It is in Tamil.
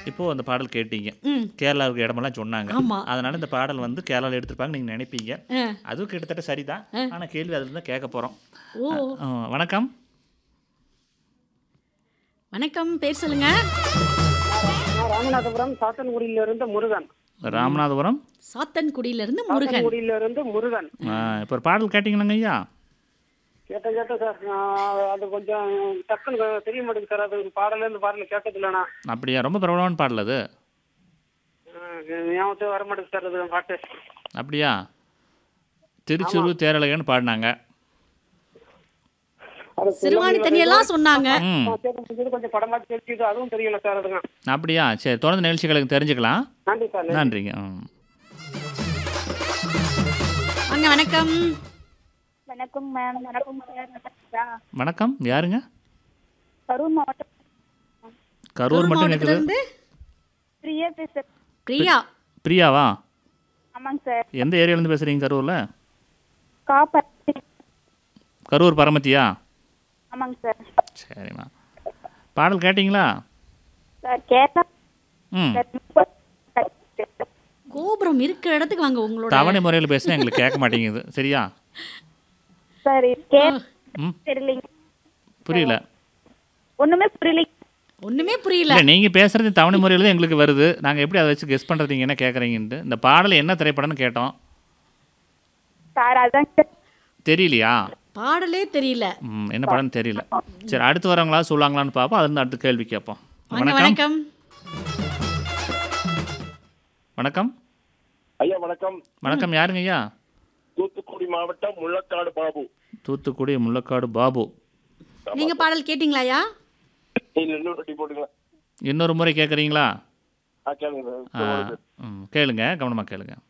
இப்போ அந்த பாடல் கேட்டீங்க ம் கேரளாவுக்கு இடமெல்லாம் சொன்னாங்க ஆமா. அதனால இந்த பாடல் வந்து கேரளாவில் எடுத்திருப்பாங்க நீங்க நினைப்பீங்க ஆ. அதுவும் கிட்டத்தட்ட சரிதான் ஆனா கேள்வி அதுல தான் கேட்க போறோம் ஓ ஆ, வணக்கம் வணக்கம் பேர் சொல்லுங்க நான் ராமநாதபுரம் சாத்தன்குடியில இருந்து முருகன் ராமநாதபுரம் சாத்தன்குடியில இருந்து முருகன் சாத்தன்குடியில இருந்து முருகன் ஆ, இப்போ ஒரு பாடல் கேட்டீங்களாங்க ஐயா கேட்ட கேட்ட சார் நான் அது கொஞ்சம் டக்குன்னு தெரிய மாட்டேங்குது சார் அது பாடல இருந்து பாடல கேட்டது இல்லைண்ணா அப்படியா ரொம்ப பிரபலமான பாடல் அது ஞாபகத்துக்கு வர மாட்டேங்குது சார் அது பாட்டு அப்படியா திருச்சூர் தேரழகன்னு பாடினாங்க அது சிறுவாணி தண்ணியெல்லாம் சொன்னாங்க ம் நான் கேட்க முடிஞ்சது கொஞ்சம் படமா தெரிஞ்சுது அதுவும் தெரியல சார் அதுங்க அப்படியா சரி தொடர்ந்து நிகழ்ச்சிகளுக்கு தெரிஞ்சுக்கலாம் நன்றி சார் நன்றிங்க ம் வாங்க வணக்கம் வணக்கம் மேம் வணக்கம் சார் வணக்கம் யாருங்க கரூர் மாவட்டம் கரூர் மட்டும் மாவட்டத்துல கேட்குது இருந்து பிரியா பேசுறேன் பிரியா பிரியாவா ஆமாங்க சார் எந்த ஏரியாலேருந்து பேசுகிறீங்க கரூரில் காப்பர் கரூர் பரமத்தியா ஆமாங்க சார் சரிம்மா பாடல் கேட்டிங்களா சார் கேரளா ம் கோபுரம் இருக்கிற இடத்துக்கு வாங்க உங்களோட தவணை முறையில் பேசினா எங்களுக்கு கேட்க மாட்டேங்குது சரியா சார் கேரளா ம் தெரியலைங்க புரியல ஒண்ணுமே புரியலைங்க ஒண்ணுமே புரியல இல்லை நீங்கள் பேசுகிறது தவணை முறையில் தான் எங்களுக்கு வருது நாங்கள் எப்படி அதை வச்சு கெஸ் பண்ணுறது நீங்கள் என்ன கேட்குறீங்கன்ட்டு இந்த பாடல் என்ன திரைப்படம்னு கேட்டோம் சார் அதான் சார் தெரியலையா பாடலே தெரியல ம் என்ன படம்னு தெரியல சரி அடுத்து வரவங்களா சொல்லுவாங்களான்னு பார்ப்போம் அதுலேருந்து அடுத்த கேள்வி கேட்போம் வாங்க வணக்கம் வணக்கம் வணக்கம் ஐயா வணக்கம் வணக்கம் யாருங்க ஐயா தூத்துக்குடி மாவட்டம் முள்ளக்காடு பாபு தூத்துக்குடி முள்ளக்காடு பாபு நீங்க பாடல் கேட்டிங்களாயா இல்ல இன்னொரு வட்டி போட்டுங்களா இன்னொரு முறை கேட்குறீங்களா ஆ கேளுங்க ஆ ம் கேளுங்க கவனமாக கேளுங்க